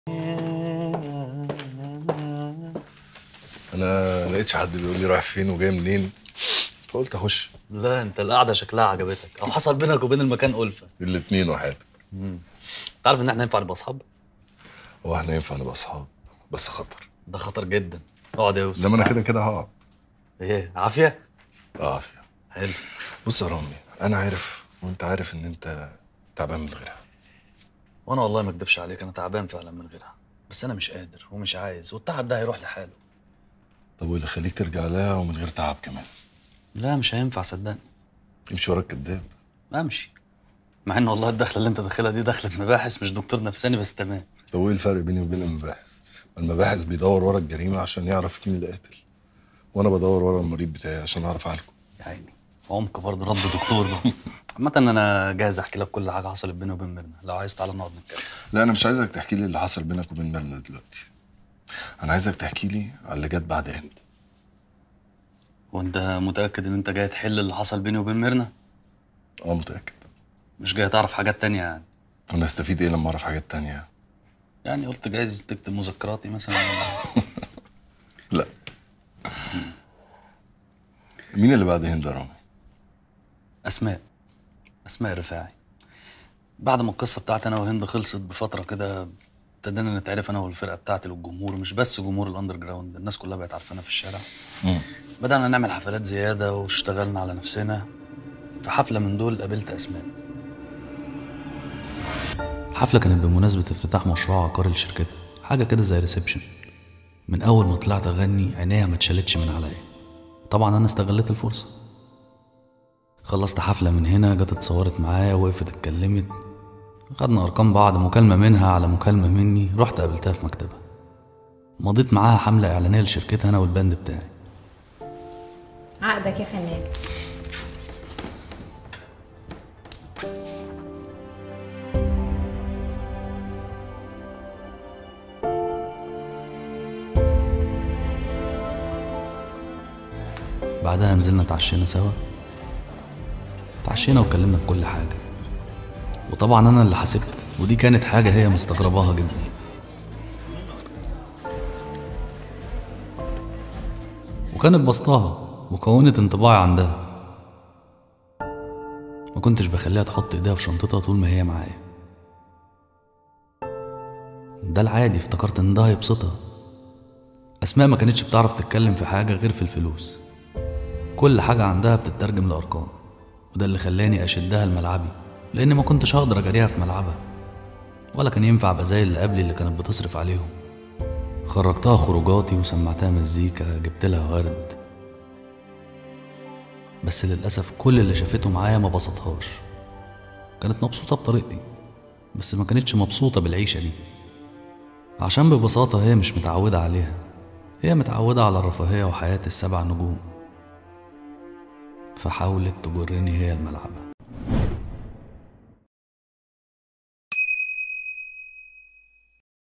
انا لقيتش حد بيقول لي رايح فين وجاي منين فقلت اخش لا انت القعده شكلها عجبتك او حصل بينك وبين المكان الفه الاتنين وحياتك تعرف ان احنا ينفع نبقى اصحاب هو احنا ينفع نبقى اصحاب بس خطر ده خطر جدا اقعد يا يوسف زي ما انا كده كده هقعد ايه عافيه اه عافيه حلو بص يا رامي انا عارف وانت عارف ان انت تعبان من غيرها وانا والله ما اكدبش عليك انا تعبان فعلا من غيرها بس انا مش قادر ومش عايز والتعب ده هيروح لحاله طب واللي خليك ترجع لها ومن غير تعب كمان لا مش هينفع صدقني امشي وراك كداب امشي مع ان والله الدخله اللي انت داخلها دي دخله مباحث مش دكتور نفساني بس تمام طب وايه الفرق بيني وبين المباحث المباحث بيدور ورا الجريمه عشان يعرف مين اللي قاتل وانا بدور ورا المريض بتاعي عشان اعرف اعالجه يا عيني عمق برضه رد دكتور بقى عامة انا جاهز احكي لك كل حاجة حصلت بيني وبين ميرنا لو عايز تعالى نقعد نتكلم لا انا مش عايزك تحكي لي اللي حصل بينك وبين ميرنا دلوقتي انا عايزك تحكي لي على اللي جت بعد هند وانت متأكد ان انت جاي تحل اللي حصل بيني وبين ميرنا اه متاكد مش جاي تعرف حاجات تانية يعني انا استفيد ايه لما اعرف حاجات تانية يعني قلت جايز تكتب مذكراتي مثلا لا مين اللي بعد هند يا رامي اسماء اسماء الرفاعي بعد ما القصة بتاعتي انا وهند خلصت بفترة كده ابتدينا نتعرف انا والفرقة بتاعتي للجمهور مش بس جمهور الاندر جراوند الناس كلها بقت عارفانا في الشارع بدأنا نعمل حفلات زيادة واشتغلنا على نفسنا في حفلة من دول قابلت أسماء حفلة كانت بمناسبة افتتاح مشروع عقاري لشركتها حاجة كده زي ريسبشن من أول ما طلعت أغني عينيها ما اتشالتش من عليا طبعا أنا استغلت الفرصة خلصت حفلة من هنا جت اتصورت معايا وقفت اتكلمت خدنا أرقام بعض مكالمة منها على مكالمة مني رحت قابلتها في مكتبها مضيت معاها حملة إعلانية لشركتها أنا والباند بتاعي عقدك يا فنان بعدها نزلنا اتعشينا سوا اتعشينا واتكلمنا في كل حاجة وطبعا أنا اللي حسبت ودي كانت حاجة هي مستغرباها جدا وكانت بسطاها وكونت انطباعي عندها ما كنتش بخليها تحط ايديها في شنطتها طول ما هي معايا ده العادي افتكرت ان ده هيبسطها أسماء ما كانتش بتعرف تتكلم في حاجة غير في الفلوس كل حاجة عندها بتترجم لأرقام وده اللي خلاني أشدها لملعبي لأن ما كنتش هقدر أجاريها في ملعبها ولا كان ينفع أبقى زي اللي قبلي اللي كانت بتصرف عليهم خرجتها خروجاتي وسمعتها مزيكا جبت لها ورد بس للأسف كل اللي شافته معايا ما بسطهاش كانت مبسوطة بطريقتي بس ما كانتش مبسوطة بالعيشة دي عشان ببساطة هي مش متعودة عليها هي متعودة على الرفاهية وحياة السبع نجوم فحاولت تجرني هي الملعبة